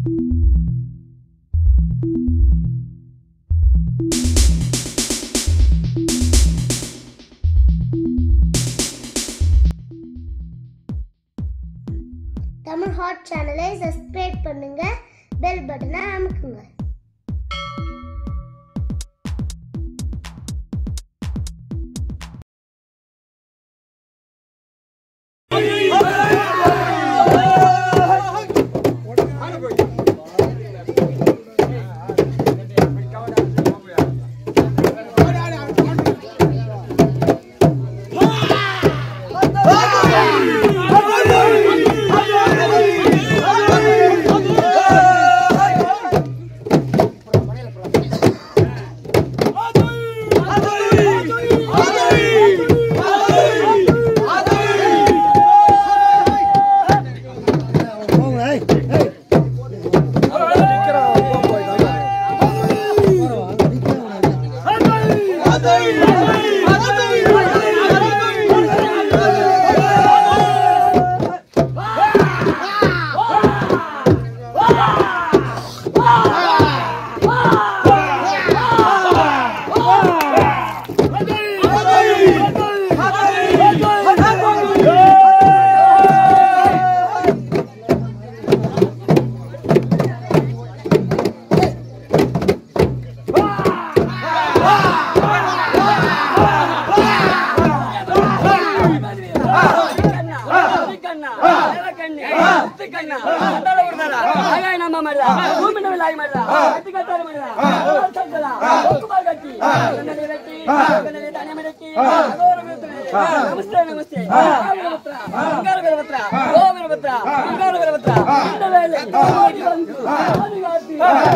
Tamil hot சேனலை subscribe பண்ணுங்க bell பட்டனை அமுக்குங்க ನಮಸ್ತೆ ನಮಸ್ತೆ ಬಂಗಾರ ವೀರಭದ್ರ ಓ ವೀರಭದ್ರ ಬಂಗಾರ ವೀರಭದ್ರ ಇಂದ ವೇಳೆ ಓಡಿ ಬಂದು ಅವನಿಗಾಗಿ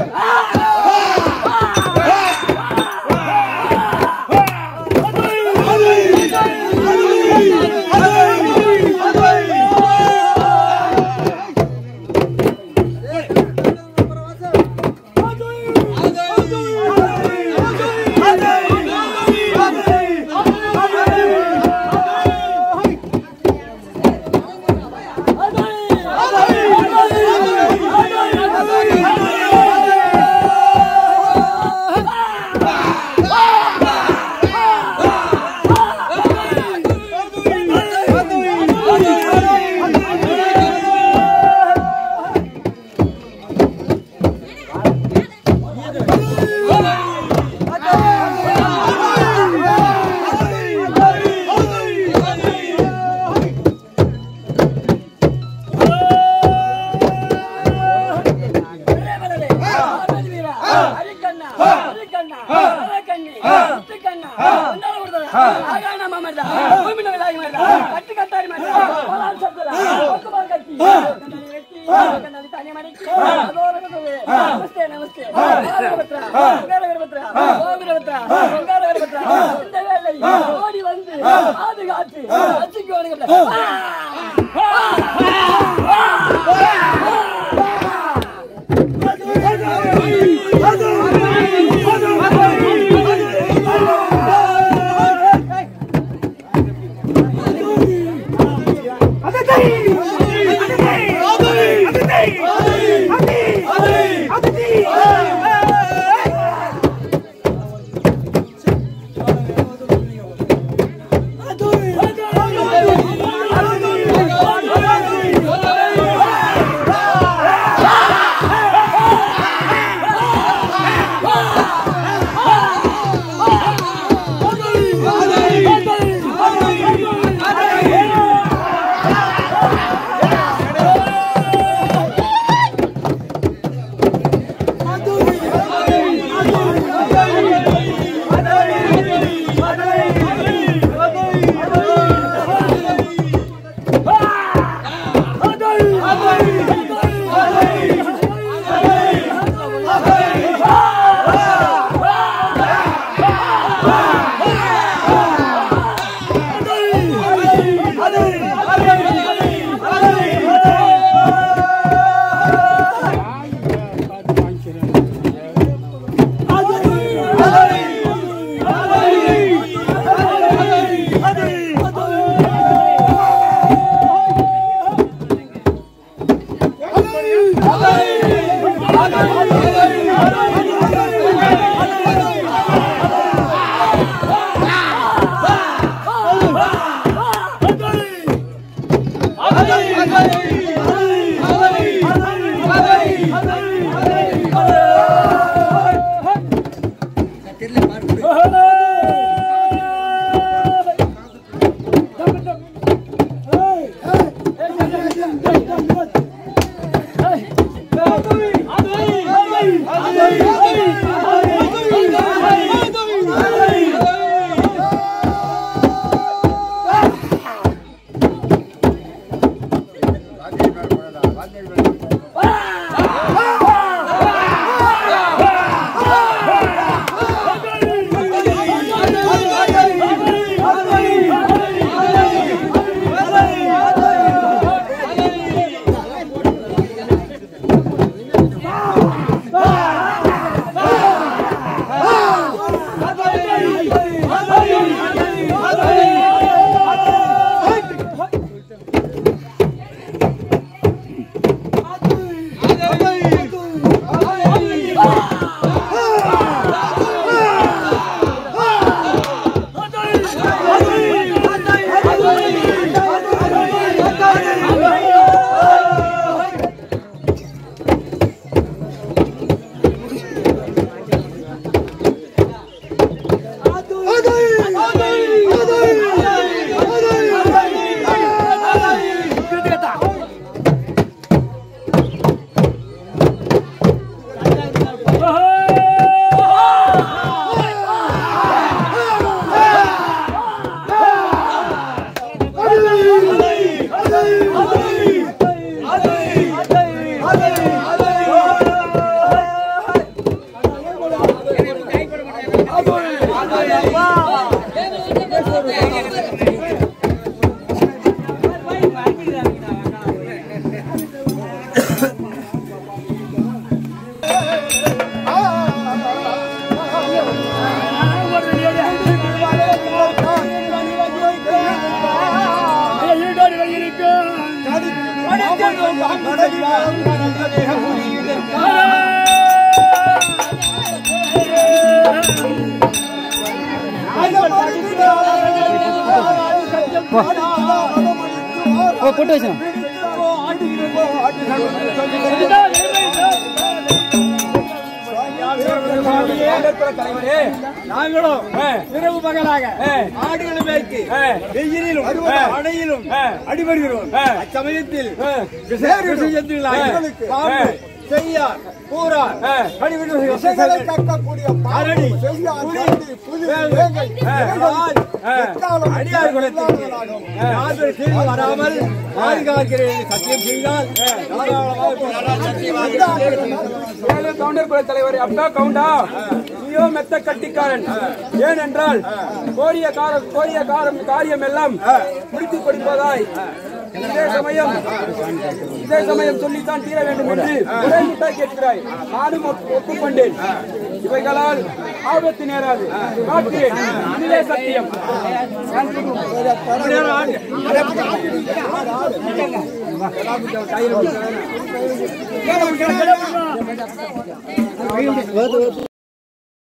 ಬರಬರಲೆ, ಆಮೇಲೆ ವೀರ, ಹರಿಕಣ್ಣ, ಹರಿಕಣ್ಣ, ಹರಕಣ್ಣಿ, ಮುತ್ತುಕಣ್ಣ, ಒಂದಾಳು ಹುಡ್ದಳ, ಆಗಾಣ ಮಾಡಿದ, ಭೂಮಿನ ಮೇಲಾಗಿ ಮಾಡಿದ, ಕಟ್ಟಿ ಕಟ್ಟಾರಿ ಮಾಡಿದ, ಹೊಲಾನ್ ಸತ್ತದ, ಹೊತ್ತು ಬಾಲ್ ಕಟ್ಟಿ, ಕಣ್ಣಲ್ಲಿ ಎತ್ತಿ, ಕಣ್ಣಲ್ಲಿ ತಾನೆ ಮಾಡಿಕ್ಕಿ, ಅದೋರ ಕಥೆ. ನಮಸ್ತೆ ನಮಸ್ತೆ ಬಂಗಾರ ವೀರಭದ್ರ, ಬಂಗಾರ ವೀರಭದ್ರ, ಓ ವೀರಭದ್ರ, ಬಂಗಾರ ವೀರಭದ್ರ, இந்த வேளை ஓடி வந்து பாதுகாத்து அச்சுக்கு வருகின்ற Hey! போட்டு வச்சோம் தலைவரே நாங்களும் இரவு பகலாக ஆடுகளை மேய்க்கு வெயிலிலும் மழையிலும் அடிபடுகிறோம் அச்சமயத்தில் வேறு விஷயத்தில் பாம்பு செய்யார் கூறார் விஷங்களை கற்கக்கூடிய அரடி, செய்யார், புலி, கரடி, புலி, வேங்கை, வேங்கை, ஆள், எக்காலம் அடியார் குலத்திற்கு இல்லாதவர்களாகும். யாதொரு தீர்வு வராமல் பாதுகாக்கிறேன் சத்தியம் செய்தால் ஏழு கவுண்டர் குல தலைவர் அப்பா கவுண்டா நீயோ மெத்த கட்டிக்காரன் ஏனென்றால் கோரிய காரம் கோரிய காரம் காரியம் எல்லாம் முடித்து கொடுப்பதாய் இதே சமயம் இதே சமயம் சொல்லித்தான் தீர வேண்டும் என்று ஒரே முட்டாய் கேட்கிறாய் நானும் ஒப்பு- ஒப்புக்கொண்டேன் இவைகளால் ஆபத்து நேராது காட்டுகிறேன் இதுவே சத்தியம்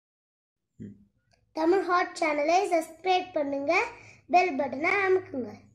தமிழ் ஹாட் சேனலை சப்ஸ்கிரைப் பண்ணுங்க பெல் பட்டனை அமுக்குங்க